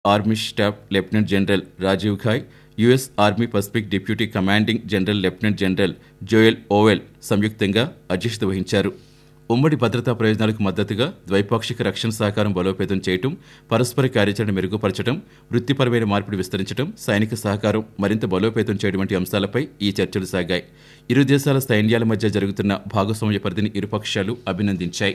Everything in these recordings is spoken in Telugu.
army staff lieutenant general Rajiv Ghai US army Pacific deputy commanding general lieutenant general Joel Vowell సంయుక్తంగా అధ్యక్షత వహించారు ఉమ్మడి భద్రతా ప్రయోజనాలకు మద్దతుగా ద్వైపాక్షిక రక్షణ సహకారం బలోపేతం చేయటం పరస్పర కార్యాచరణ మెరుగుపరచడం వృత్తిపరమైన మార్పిడి విస్తరించడం సైనిక సహకారం మరింత బలోపేతం చేయడం వంటి అంశాలపై ఈ చర్చలు సాగాయి ఇరు దేశాల సైన్యాల మధ్య జరుగుతున్న భాగస్వామ్య పరిధిని ఇరుపక్షాలు అభినందించాయి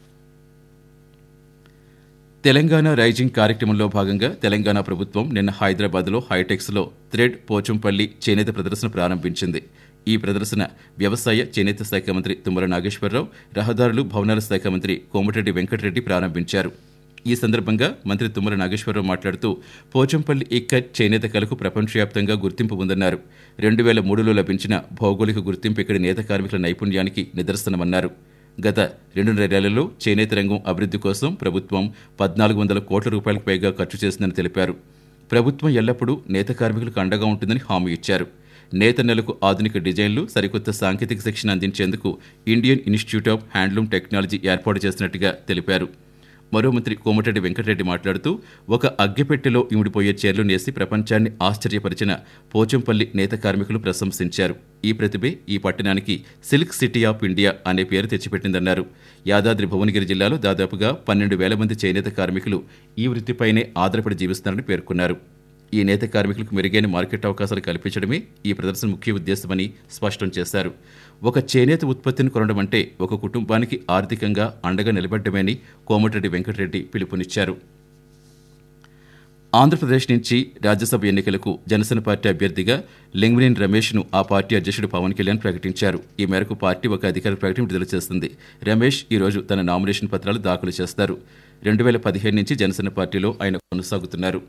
తెలంగాణ రైజింగ్ కార్యక్రమంలో భాగంగా తెలంగాణ ప్రభుత్వం నిన్న హైదరాబాద్లో హైటెక్స్లో థ్రెడ్ పోచంపల్లి చేనేత ప్రదర్శన ప్రారంభించింది ఈ ప్రదర్శన వ్యవసాయ చేనేత శాఖ మంత్రి తుమ్మల నాగేశ్వరరావు రహదారులు భవనాల శాఖ మంత్రి కోమటిరెడ్డి వెంకటరెడ్డి ప్రారంభించారు ఈ సందర్భంగా మంత్రి తుమ్మల నాగేశ్వరరావు మాట్లాడుతూ పోచంపల్లి ఇక్కత్ చేనేత కళకు ప్రపంచవ్యాప్తంగా గుర్తింపు ఉందన్నారు రెండు వేల మూడులో లభించిన భౌగోళిక గుర్తింపు ఇక్కడి నేత కార్మికుల నైపుణ్యానికి నిదర్శనమన్నారు గత రెండున్నరేళ్లలో చేనేత రంగం అభివృద్ధి కోసం ప్రభుత్వం పద్నాలుగు వందల కోట్ల రూపాయలకు పైగా ఖర్చు చేసిందని తెలిపారు ప్రభుత్వం ఎల్లప్పుడూ నేత కార్మికులకు అండగా ఉంటుందని హామీ ఇచ్చారు నేత నెలకు ఆధునిక డిజైన్లు సరికొత్త సాంకేతిక శిక్షణ అందించేందుకు Indian Institute of handloom technology ఏర్పాటు చేసినట్టుగా తెలిపారు మరో మంత్రి కోమటిరెడ్డి వెంకటరెడ్డి మాట్లాడుతూ ఒక అగ్గెపెట్టెలో ఇమిడిపోయే చీరలు నేసి ప్రపంచాన్ని ఆశ్చర్యపరిచిన పోచంపల్లి నేత కార్మికులు ప్రశంసించారు ఈ ప్రతిభే ఈ పట్టణానికి సిల్క్ సిటీ ఆఫ్ ఇండియా అనే పేరు తెచ్చిపెట్టిందన్నారు యాదాద్రి భువనగిరి జిల్లాలో దాదాపుగా పన్నెండు వేల మంది చేనేత కార్మికులు ఈ వృత్తిపైనే ఆధారపడి జీవిస్తున్నారని పేర్కొన్నారు ఈ నేత కార్మికులకు మెరుగైన మార్కెట్ అవకాశాలు కల్పించడమే ఈ ప్రదర్శన ముఖ్య ఉద్దేశమని స్పష్టం చేశారు ఒక చేనేత ఉత్పత్తిని కొనడం అంటే ఒక కుటుంబానికి ఆర్థికంగా అండగా నిలబడ్డమని కోమటిరెడ్డి వెంకటరెడ్డి పిలుపునిచ్చారు ఆంధ్రప్రదేశ్ నుంచి రాజ్యసభ ఎన్నికలకు జనసేన పార్టీ అభ్యర్థిగా లింగ్వినేని రమేష్ను ఆ పార్టీ అధ్యక్షుడు పవన్ కళ్యాణ్ ప్రకటించారు ఈ మేరకు పార్టీ ఒక అధికార ప్రకటన విడుదల చేస్తుంది రమేష్ ఈ రోజు తన నామినేషన్ పత్రాలు దాఖలు చేస్తారు రెండు వేల పదిహేను నుంచి జనసేన పార్టీలో ఆయన కొనసాగుతున్నారు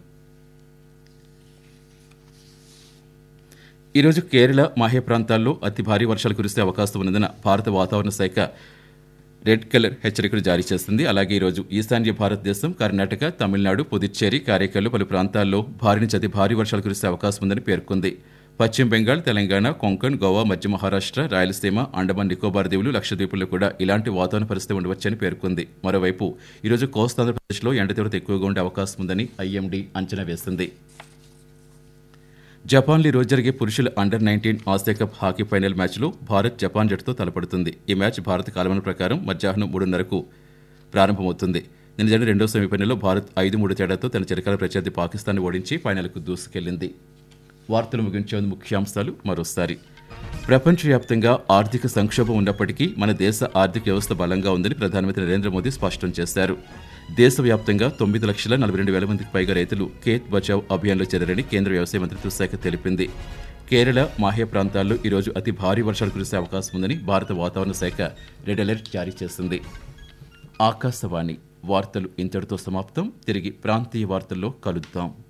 ఈరోజు కేరళ మాహే ప్రాంతాల్లో అతి భారీ వర్షాలు కురిసే అవకాశం ఉన్నందున భారత వాతావరణ శాఖ రెడ్ కలర్ హెచ్చరికలు జారీ చేస్తుంది అలాగే ఈరోజు ఈశాన్య భారతదేశం కర్ణాటక తమిళనాడు పుదుచ్చేరి కారైకల్లో పలు ప్రాంతాల్లో భారీ నుంచి అతి భారీ వర్షాలు కురిసే అవకాశం ఉందని పేర్కొంది పశ్చిమ బెంగాల్ తెలంగాణ కొంకణ్ గోవా మధ్య మహారాష్ట్ర రాయలసీమ అండమాన్ నికోబార్ దీవులు లక్షద్వీపుల్లో కూడా ఇలాంటి వాతావరణ పరిస్థితి ఉండవచ్చని పేర్కొంది మరోవైపు ఈరోజు కోస్తాంధ్రప్రదేశ్లో ఎండ తీవ్రత ఎక్కువగా ఉండే అవకాశం ఉందని ఐఎండీ అంచనా వేసింది జపాన్లో ఈ రోజు జరిగే పురుషుల under nineteen Asia cup hockey final మ్యాచ్లో భారత్ జపాన్ జట్టుతో తలపడుతుంది ఈ మ్యాచ్ భారత కాలమాన ప్రకారం మధ్యాహ్నం మూడున్నరకు ప్రారంభమవుతుంది నిన్న జరిగిన రెండో సెమీఫైనల్లో భారత్ ఐదు మూడు తేడాతో తన చిరకాల ప్రత్యర్థి పాకిస్తాన్ ఓడించి ఫైనల్కు దూసుకెళ్లింది వార్తలు ముగించే ముఖ్యాంశాలు మరోసారి ప్రపంచవ్యాప్తంగా ఆర్థిక సంక్షోభం ఉన్నప్పటికీ మన దేశ ఆర్థిక వ్యవస్థ బలంగా ఉందని ప్రధానమంత్రి నరేంద్ర మోదీ స్పష్టం చేశారు దేశవ్యాప్తంగా తొమ్మిది లక్షల నలభై రెండు వేల మందికి పైగా రైతులు ఖేత్ బచావ్ అభియాన్లో చేరారని కేంద్ర వ్యవసాయ మంత్రిత్వ శాఖ తెలిపింది కేరళ మాహే ప్రాంతాల్లో ఈరోజు అతి భారీ వర్షాలు కురిసే అవకాశం ఉందని భారత వాతావరణ శాఖ రెడ్ అలర్ట్ జారీ చేసింది ఆకాశవాణి వార్తలు ఇంతటితో సమాప్తం తిరిగి ప్రాంతీయ వార్తల్లో కలుద్దాం